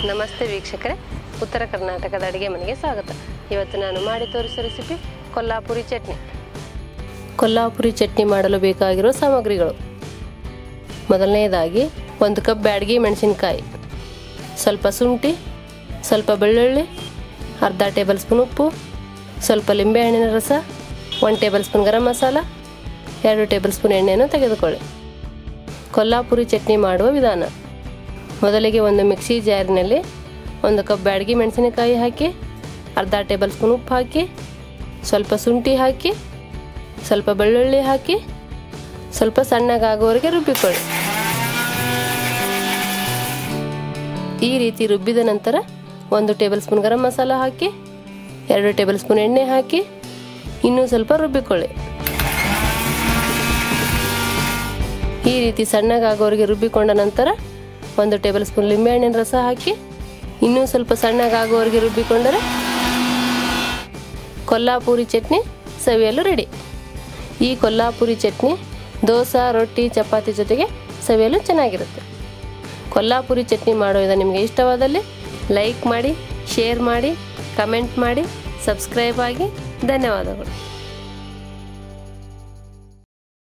ನಮಸ್ತೆ ವೀಕ್ಷಕರೇ ಉತ್ತರ ಕರ್ನಾಟಕದ ಅಡುಗೆ ಮನೆಗೆ ಸ್ವಾಗತ ಇವತ್ತು ನಾನು ಮಾಡಿ ತೋರಿಸೋ ರೆಸಿಪಿ ಕೊಲ್ಲಾಪುರಿ ಚಟ್ನಿ ಕೊಲ್ಲಾಪುರಿ ಚಟ್ನಿ ಮಾಡಲು ಬೇಕಾಗಿರೋ ಸಾಮಗ್ರಿಗಳು ಮೊದಲನೇದಾಗಿ ಒಂದು ಕಪ್ ಬ್ಯಾಡಗಿ ಮೆಣಸಿನಕಾಯಿ ಸ್ವಲ್ಪ ಶುಂಠಿ ಸ್ವಲ್ಪ ಬೆಳ್ಳುಳ್ಳಿ ಅರ್ಧ ಟೇಬಲ್ ಸ್ಪೂನ್ ಉಪ್ಪು ಸ್ವಲ್ಪ ಲಿಂಬೆಹಣ್ಣಿನ ರಸ one tablespoon garam masala ಎರಡು ಟೇಬಲ್ ಸ್ಪೂನ್ ಎಣ್ಣೆಯನ್ನು ತೆಗೆದುಕೊಳ್ಳಿ ಕೊಲ್ಲಾಪುರಿ ಚಟ್ನಿ ಮಾಡುವ ವಿಧಾನ ಮೊದಲಿಗೆ ಒಂದು ಮಿಕ್ಸಿ ಜಾರಿನಲ್ಲಿ ಒಂದು ಕಪ್ ಬ್ಯಾಡಗಿ ಮೆಣಸಿನಕಾಯಿ ಹಾಕಿ ಅರ್ಧ ಟೇಬಲ್ ಸ್ಪೂನ್ ಉಪ್ಪು ಹಾಕಿ ಸ್ವಲ್ಪ ಶುಂಠಿ ಹಾಕಿ ಸ್ವಲ್ಪ ಬೆಳ್ಳುಳ್ಳಿ ಹಾಕಿ ಸ್ವಲ್ಪ ಸಣ್ಣಗಾಗುವವರೆಗೆ ರುಬ್ಬಿಕೊಳ್ಳಿ ಈ ರೀತಿ ರುಬ್ಬಿದ ನಂತರ ಒಂದು ಟೇಬಲ್ ಸ್ಪೂನ್ ಗರಂ ಮಸಾಲ ಹಾಕಿ ಎರಡು ಟೇಬಲ್ ಸ್ಪೂನ್ ಎಣ್ಣೆ ಹಾಕಿ ಇನ್ನೂ ಸ್ವಲ್ಪ ರುಬ್ಬಿಕೊಳ್ಳಿ ಈ ರೀತಿ ಸಣ್ಣಗಾಗೋವರೆಗೆ ರುಬ್ಬಿಕೊಂಡ ನಂತರ ಒಂದು ಟೇಬಲ್ ಸ್ಪೂನ್ ಲಿಂಬೆಹಣ್ಣಿನ ರಸ ಹಾಕಿ ಇನ್ನೂ ಸ್ವಲ್ಪ ಸಣ್ಣಗಾಗುವವರೆಗೆ ರುಬ್ಬಿಕೊಂಡರೆ ಕೊಲ್ಲಾಪುರಿ ಚಟ್ನಿ ಸವಿಯಲು ರೆಡಿ ಈ ಕೊಲ್ಲಾಪುರಿ ಚಟ್ನಿ ದೋಸೆ ರೊಟ್ಟಿ ಚಪಾತಿ ಜೊತೆಗೆ ಸವಿಯಲು ಚೆನ್ನಾಗಿರುತ್ತೆ ಕೊಲ್ಲಾಪುರಿ ಚಟ್ನಿ ಮಾಡೋದು ನಿಮಗೆ ಇಷ್ಟವಾದಲ್ಲಿ ಲೈಕ್ ಮಾಡಿ ಶೇರ್ ಮಾಡಿ ಕಮೆಂಟ್ ಮಾಡಿ ಸಬ್ಸ್ಕ್ರೈಬ್ ಆಗಿ ಧನ್ಯವಾದಗಳು